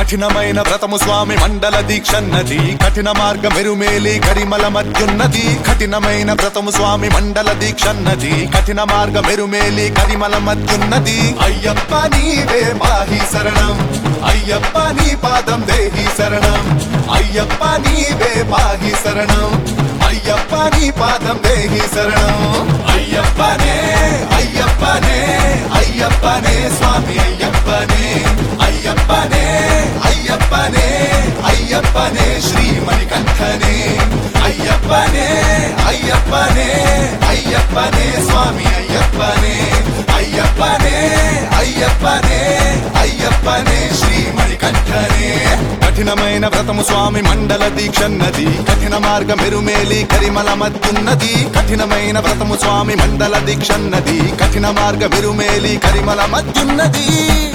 కఠినమైన వ్రతము స్వామి మండల దీక్షన్నది కఠిన మార్గ మెరుమేలి కరిమల మధ్యున్నది కఠినమైన వ్రతము స్వామి మండల దీక్షన్నది కఠిన మార్గ మెరుమేలి కరిమల మధ్యున్నది అయ్యప్ప నీవే మాహి శరణం అయ్యప్ప నీ పాదం దేహి శరణం అయ్యప్ప నీవే మాహి శరణం అయ్యప్ప నీ పాదం దేహి శరణం అయ్యప్పనే అయ్యప్పనే అయ్యప్పనే స్వామి అయ్యప్పనే అయ్యప్పనే అయ్యప్పనే అయ్యప్పనే శ్రీమణికంఠనే అయ్యప్పనే అయ్యప్పనే అయ్యప్పనే స్వామి అయ్యప్పనే అయ్యప్పనే అయ్యప్పనే అయ్యప్పనే శ్రీమణికంఠనే కఠినమైన వ్రతము స్వామి మండల దీక్షన్నది కఠిన మార్గ మెరుమేలి కరిమల మత్తున్నది కఠినమైన వ్రతము స్వామి మండల దీక్షన్నది కఠిన మార్గ మెరుమేలి కరిమల మత్తున్నది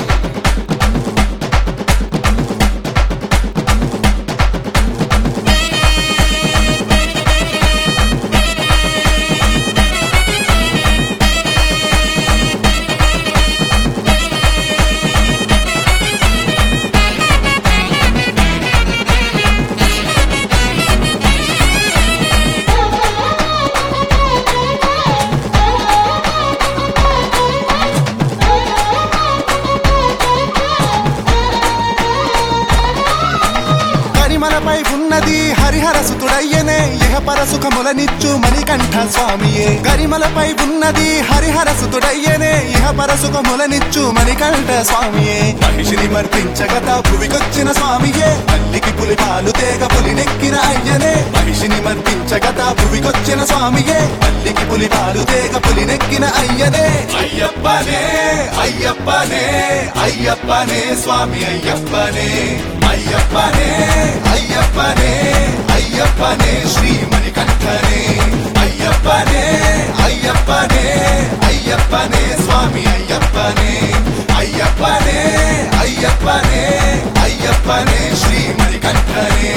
కరిమలపై ఉన్నది హరిహర సుతుడయ్యనే ఇహపర సుఖములనిచ్చు మణికంఠ స్వామియే గరిమలపై ఉన్నది హరిహర సుతుడయ్యనే ఇహపర సుఖములనిచ్చు మణికంఠ స్వామియే మహిషిని మర్పించగత భువికొచ్చిన స్వామియే తల్లికి పులి పాలు తేగ పులి నెక్కిన అయ్యనే మహిషిని మర్పించగత భువికొచ్చిన స్వామియే తల్లికి పులి పాలు తేగ పులి నెక్కిన అయ్యనే అయ్యప్పనే అయ్యప్పనే అయ్యప్పనే స్వామి అయ్యప్పనే అయ్యప్పనే అయ్యప్పనే అయ్యప్పనే శ్రీమణికంఠనే అయ్యప్పనే అయ్యప్పనే అయ్యప్పనే స్వామి అయ్యప్పనే అయ్యప్పనే అయ్యప్పనే అయ్యప్పనే శ్రీమణికంఠనే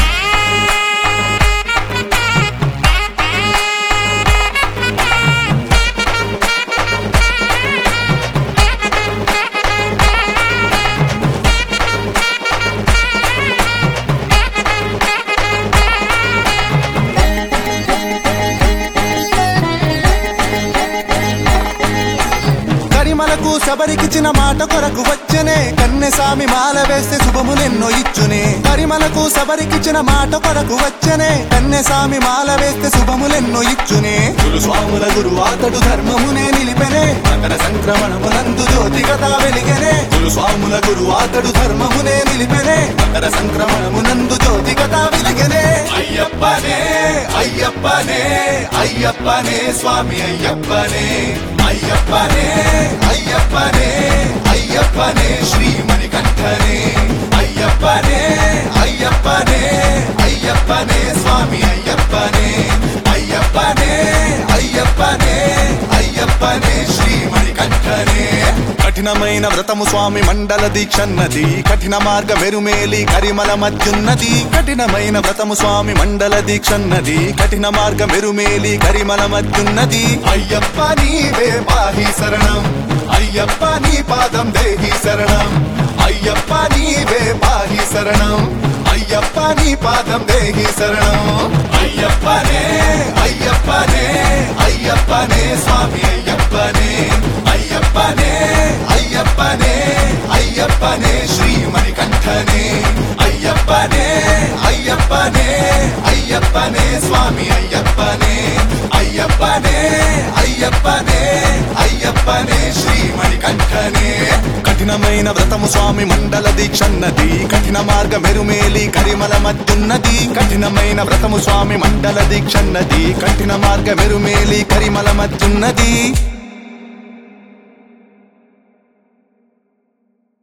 కరిమలకు శబరికిచ్చిన మాట కొరకు వచ్చనే కన్నెసామి మాల వేస్తే శుభములెన్నో ఇచ్చునే కరిమలకు శబరికిచ్చిన మాట కొరకు వచ్చనే కన్నెసామి మాల వేస్తే శుభములెన్నో ఇచ్చునే గురు స్వాముల గురు అతడు ధర్మమునే నిలిపెనే మకర సంక్రమణమునందు జ్యోతి కథ వెలిగెనే గురు స్వాముల గురు అతడు ధర్మమునే నిలిపెనే మకర సంక్రమణమునందు జ్యోతి కథ వెలిగెనే అయ్యప్పనే అయ్యప్పనే అయ్యప్పనే స్వామి అయ్యప్పనే అయ్యప్పనే అయ్యప్పనే అయ్యప్పనే శ్రీమణికంఠనే అయ్యప్పనే అయ్యప్పనే అయ్యప్పనే స్వామి అయ్యప్పనే అయ్యప్పనే అయ్యప్పనే అయ్యప్పనే శ్రీమణికంఠనే కఠినమైన వ్రతము స్వామి మండల దీక్షన్నది కఠిన మార్గ మెరుమేలి కరిమల మధ్యున్నది కఠినమైన వ్రతము స్వామి మండల దీక్షన్నది కఠిన మార్గ మెరుమేలి కరిమల మధ్యున్నది అయ్యప్ప నీవే పాహి శరణం అయ్యప్ప నీ పాదం దేహి శరణం అయ్యప్ప నీవే పాహి శరణం అయ్యప్ప నీ పాదం దేహి శరణం అయ్యప్పనే అయ్యప్పనే అయ్యప్పనే స్వామి అయ్యప్పనే అయ్యప్పనే అయ్యప్పనే అయ్యప్పనే శ్రీమణికంఠనే అయ్యప్పనే అయ్యప్పనే అయ్యప్పనే స్వామి అయ్యప్పనే అయ్యప్పనే అయ్యప్పనే అయ్యప్పనే శ్రీమణికంఠనే కఠినమైన వ్రతము స్వామి మండల దీక్షన్నది కఠిన మార్గ మెరుమేలి కరిమల మధ్యున్నది కఠినమైన వ్రతము స్వామి మండల దీక్షన్నది కఠిన మార్గ మెరుమేలి కరిమల మధ్యున్నది